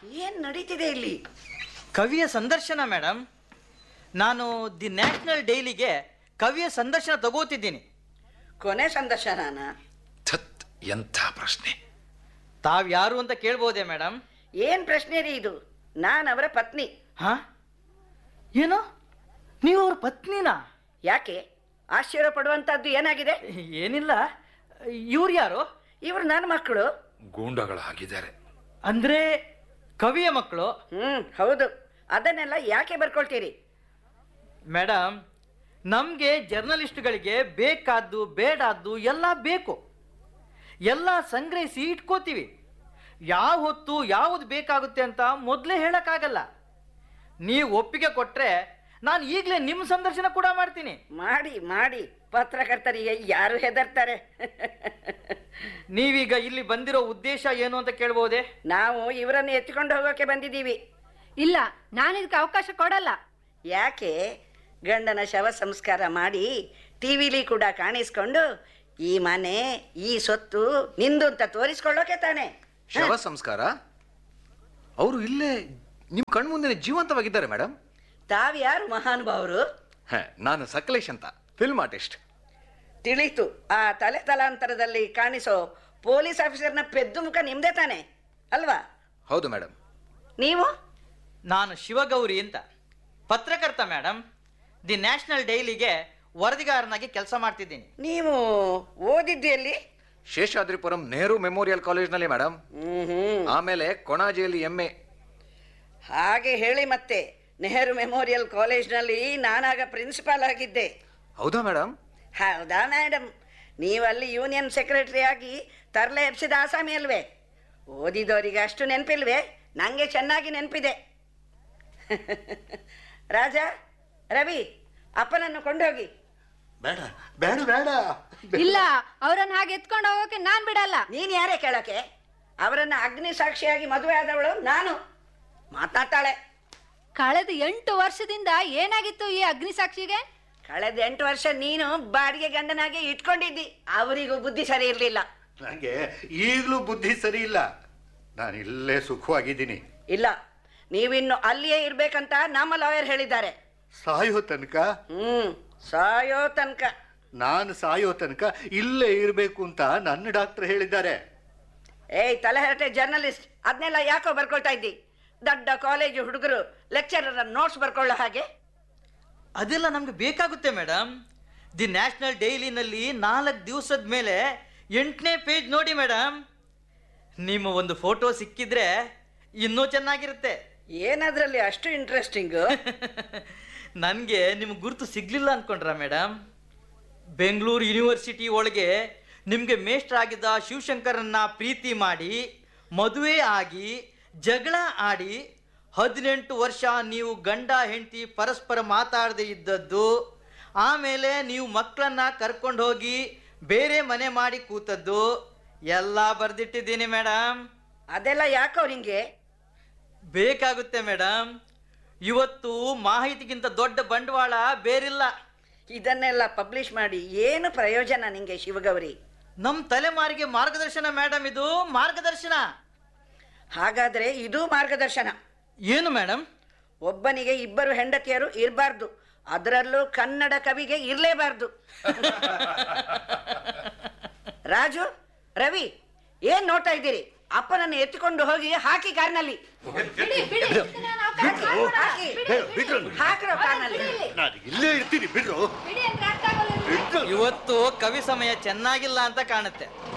ಏನ್ ನಡೀತಿದೆ ಇಲ್ಲಿ ಕವಿಯ ಸಂದರ್ಶನ ಮೇಡಮ್ ನಾನು ದಿ ನ್ಯಾಷನಲ್ ಡೈಲಿಗೆ ಕವಿಯ ಸಂದರ್ಶನ ತಗೋತಿದ್ದೀನಿ ಕೊನೆ ಸಂದರ್ಶನನ ಥತ್ ಎಂಥ ಪ್ರಶ್ನೆ ತಾವ್ ಯಾರು ಅಂತ ಕೇಳ್ಬೋದೇ ಮೇಡಮ್ ಏನ್ ಪ್ರಶ್ನೆ ರೀ ಇದು ನಾನ್ ಅವರ ಪತ್ನಿ ಹಾ ಏನು ನೀವು ಅವ್ರ ಪತ್ನಿನಾ ಯಾಕೆ ಆಶ್ಚರ್ಯ ಪಡುವಂತದ್ದು ಏನಾಗಿದೆ ಏನಿಲ್ಲ ಇವ್ರು ಯಾರು ಇವರು ನನ್ನ ಮಕ್ಕಳು ಗೂಂಡಗಳ ಹಾಗಿದ್ದಾರೆ ಅಂದ್ರೆ ಕವಿಯ ಮಕ್ಕಳು ಹ್ಮ್ ಹೌದು ಅದನ್ನೆಲ್ಲ ಯಾಕೆ ಬರ್ಕೊಳ್ತೀರಿ ಮೇಡಮ್ ನಮಗೆ ಜರ್ನಲಿಸ್ಟ್ಗಳಿಗೆ ಬೇಕಾದ್ದು ಬೇಡಾದ್ದು ಎಲ್ಲ ಬೇಕು ಎಲ್ಲ ಸಂಗ್ರಹಿಸಿ ಇಟ್ಕೋತೀವಿ ಯಾವ ಹೊತ್ತು ಯಾವುದು ಬೇಕಾಗುತ್ತೆ ಅಂತ ಮೊದಲೇ ಹೇಳಕ್ಕಾಗಲ್ಲ ನೀವು ಒಪ್ಪಿಗೆ ಕೊಟ್ರೆ ನಾನು ಈಗಲೇ ನಿಮ್ಮ ಸಂದರ್ಶನ ಕೂಡ ಮಾಡ್ತೀನಿ ಮಾಡಿ ಮಾಡಿ ಪತ್ರಕರ್ತರಿಗೆ ಯಾರು ಹೆದರ್ತಾರೆ ನೀವೀಗ ಇಲ್ಲಿ ಬಂದಿರೋ ಉದ್ದೇಶ ಏನು ಅಂತ ಕೇಳ್ಬೋದೇ ನಾವು ಇವರನ್ನು ಎತ್ತಿಕೊಂಡು ಹೋಗೋಕೆ ಬಂದಿದ್ದೀವಿ ಇಲ್ಲ ನಾನಿದಕ್ಕೆ ಅವಕಾಶ ಕೊಡಲ್ಲ ಯಾಕೆ ಗಂಡನ ಶವ ಸಂಸ್ಕಾರ ಮಾಡಿ ಟಿವಿಲಿ ಕೂಡ ಕಾಣಿಸ್ಕೊಂಡು ಈ ಮನೆ ಈ ಸೊತ್ತು ನಿಂದು ಅಂತ ತೋರಿಸ್ಕೊಳ್ಳೋಕೆ ತಾನೆ ಶವ ಸಂಸ್ಕಾರ ಅವರು ಇಲ್ಲೇ ನಿಮ್ಮ ಕಣ್ಮುಂದೆ ಜೀವಂತವಾಗಿದ್ದಾರೆ ಮೇಡಮ್ ತಾವ್ಯಾರು ಮಹಾನುಭಾವರು ನಾನು ಸಕಲೇಶ್ ಅಂತ ಫಿಲ್ಮ್ ಆರ್ಟಿಸ್ಟ್ ತಿಳಿತು ಆ ತಲೆ ತಲಾಂತರದಲ್ಲಿ ಕಾಣಿಸೋ ಪೊಲೀಸ್ ಆಫೀಸರ್ನ ಪೆದ್ದು ಮುಖ ನಿಮ್ದೇ ತಾನೆ ಅಲ್ವಾ ಹೌದು ಮೇಡಮ್ ನೀವು ನಾನು ಶಿವಗೌರಿ ಅಂತ ಪತ್ರಕರ್ತ ಮೇಡಮ್ ದಿ ನ್ಯಾಷನಲ್ ಡೈಲಿಗೆ ವರದಿಗಾರನಾಗಿ ಕೆಲಸ ಮಾಡ್ತಿದ್ದೀನಿ ನೀವು ಓದಿದ್ದು ಎಲ್ಲಿ ಶೇಷಾದ್ರಿಪುರಂ ನೆಹರು ಮೆಮೋರಿಯಲ್ ಕಾಲೇಜ್ನಲ್ಲಿ ಮೇಡಮ್ ಹ್ಮ್ ಹ್ಮ್ ಆಮೇಲೆ ಕೊಣಾಜೆಯಲ್ಲಿ ಎಂ ಎ ಹಾಗೆ ಹೇಳಿ ಮತ್ತೆ ನೆಹರು ಮೆಮೋರಿಯಲ್ ಕಾಲೇಜ್ನಲ್ಲಿ ನಾನಾಗ ಪ್ರಿನ್ಸಿಪಾಲ್ ಆಗಿದ್ದೆ ಹೌದಾ ಮೇಡಮ್ ಹೌದಾ ಮೇಡಮ್ ನೀವಲ್ಲಿ ಯೂನಿಯನ್ ಸೆಕ್ರೆಟರಿ ಆಗಿ ತರಲೆ ಎಬ್ಸಿದ ಆಸಾಮಿ ಅಲ್ವೇ ಓದಿದವರಿಗೆ ಅಷ್ಟು ನೆನಪಿಲ್ವೇ ನನಗೆ ಚೆನ್ನಾಗಿ ನೆನಪಿದೆ ರಾಜ ರವಿ ಅಪ್ಪನನ್ನು ಕೊಂಡೋಗಿ ಬೇಡ ಬೇಡ ಬೇಡ ಇಲ್ಲ ಅವರನ್ನ ಹಾಗೆ ಎತ್ಕೊಂಡು ಹೋಗೋಕೆ ನಾನ್ ಬಿಡಲ್ಲ ನೀನು ಯಾರೇ ಕೇಳೋಕೆ ಅವರನ್ನು ಅಗ್ನಿ ಸಾಕ್ಷಿಯಾಗಿ ಮದುವೆ ಆದವಳು ನಾನು ಮಾತಾಡ್ತಾಳೆ ಕಳೆದ ಎಂಟು ವರ್ಷದಿಂದ ಏನಾಗಿತ್ತು ಈ ಅಗ್ನಿ ಸಾಕ್ಷಿಗೆ ಕಳೆದ ಎಂಟು ವರ್ಷ ನೀನು ಬಾಡಿಗೆ ಗಂಡನಾಗಿ ಇಟ್ಕೊಂಡಿದ್ದಿ ಅವರಿಗೂ ಬುದ್ಧಿ ಸರಿ ಇರಲಿಲ್ಲ ನನಗೆ ಈಗಲೂ ಬುದ್ಧಿ ಸರಿ ಇಲ್ಲ ನಾನು ಇಲ್ಲೇ ಸುಖವಾಗಿದ್ದೀನಿ ಇಲ್ಲ ನೀವಿನ್ನು ಅಲ್ಲಿಯೇ ಇರ್ಬೇಕಂತ ನಮ್ಮ ಲಾಯರ್ ಹೇಳಿದ್ದಾರೆ ಸಾಯೋ ತನಕ ಹ್ಮ್ ಸಾಯೋ ತನಕ ನಾನು ಸಾಯೋ ತನಕ ಇಲ್ಲೇ ಇರಬೇಕು ಅಂತ ನನ್ನ ಡಾಕ್ಟರ್ ಹೇಳಿದ್ದಾರೆ ಏಯ್ ತಲೆಹರಟೆ ಜರ್ನಲಿಸ್ಟ್ ಅದನ್ನೆಲ್ಲ ಯಾಕೋ ಬರ್ಕೊಳ್ತಾ ಇದ್ದಿ ದೊಡ್ಡ ಕಾಲೇಜು ಹುಡುಗರು ಲೆಕ್ಚರರ್ ನೋಟ್ಸ್ ಬರ್ಕೊಳ್ಳೋ ಹಾಗೆ ಅದೆಲ್ಲ ನಮ್ಗೆ ಬೇಕಾಗುತ್ತೆ ಮೇಡಮ್ ದಿ ನ್ಯಾಷನಲ್ ಡೈಲಿನಲ್ಲಿ ನಾಲ್ಕು ದಿವಸದ ಮೇಲೆ ಎಂಟನೇ ಪೇಜ್ ನೋಡಿ ಮೇಡಮ್ ನಿಮ್ಮ ಒಂದು ಫೋಟೋ ಸಿಕ್ಕಿದ್ರೆ ಇನ್ನೂ ಚೆನ್ನಾಗಿರುತ್ತೆ ಏನದ್ರಲ್ಲಿ ಅಷ್ಟು ಇಂಟ್ರೆಸ್ಟಿಂಗು ನನಗೆ ನಿಮ್ಗೆ ಗುರುತು ಸಿಗ್ಲಿಲ್ಲ ಅನ್ಕೊಂಡ್ರ ಮೇಡಮ್ ಬೆಂಗಳೂರು ಯೂನಿವರ್ಸಿಟಿ ಒಳಗೆ ನಿಮಗೆ ಮೇಷ್ಟ್ರಾಗಿದ್ದ ಶಿವಶಂಕರನ್ನ ಪ್ರೀತಿ ಮಾಡಿ ಮದುವೆ ಆಗಿ ಜಗಳ ಆಡಿ ಹದಿನೆಂಟು ವರ್ಷ ನೀವು ಗಂಡ ಹೆಂಡತಿ ಪರಸ್ಪರ ಮಾತಾಡದೆ ಇದ್ದದ್ದು ಆಮೇಲೆ ನೀವು ಮಕ್ಕಳನ್ನ ಕರ್ಕೊಂಡು ಹೋಗಿ ಬೇರೆ ಮನೆ ಮಾಡಿ ಕೂತದ್ದು ಎಲ್ಲ ಬರ್ದಿಟ್ಟಿದ್ದೀನಿ ಮೇಡಮ್ ಅದೆಲ್ಲ ಯಾಕೋ ನಿಂಗೆ ಬೇಕಾಗುತ್ತೆ ಮೇಡಮ್ ಇವತ್ತು ಮಾಹಿತಿಗಿಂತ ದೊಡ್ಡ ಬಂಡವಾಳ ಬೇರಿಲ್ಲ ಇದನ್ನೆಲ್ಲ ಪಬ್ಲಿಷ್ ಮಾಡಿ ಏನು ಪ್ರಯೋಜನ ನಿಂಗೆ ಶಿವಗೌರಿ ನಮ್ಮ ತಲೆಮಾರಿಗೆ ಮಾರ್ಗದರ್ಶನ ಮೇಡಮ್ ಇದು ಮಾರ್ಗದರ್ಶನ ಹಾಗಾದ್ರೆ ಇದು ಮಾರ್ಗದರ್ಶನ ಏನು ಮೇಡಮ್ ಒಬ್ಬನಿಗೆ ಇಬ್ಬರು ಹೆಂಡತಿಯರು ಇರಬಾರ್ದು ಅದರಲ್ಲೂ ಕನ್ನಡ ಕವಿಗೆ ಇರಲೇಬಾರ್ದು ರಾಜು ರವಿ ಏನ್ ನೋಡ್ತಾ ಇದ್ದೀರಿ ಅಪ್ಪನನ್ನು ಎತ್ತಿಕೊಂಡು ಹೋಗಿ ಹಾಕಿ ಕಾರ್ನಲ್ಲಿ ಹಾಕಿ, ಹಾಕಿ. ಹಾಕ್ರೋ ಕಾರ್ನಲ್ಲಿ ನಾನು ಇಲ್ಲೇ ಇರ್ತೀನಿ ಬಿಡ್ರು ಬಿಡ್ರು ಇವತ್ತು ಕವಿ ಸಮಯ ಚೆನ್ನಾಗಿಲ್ಲ ಅಂತ ಕಾಣುತ್ತೆ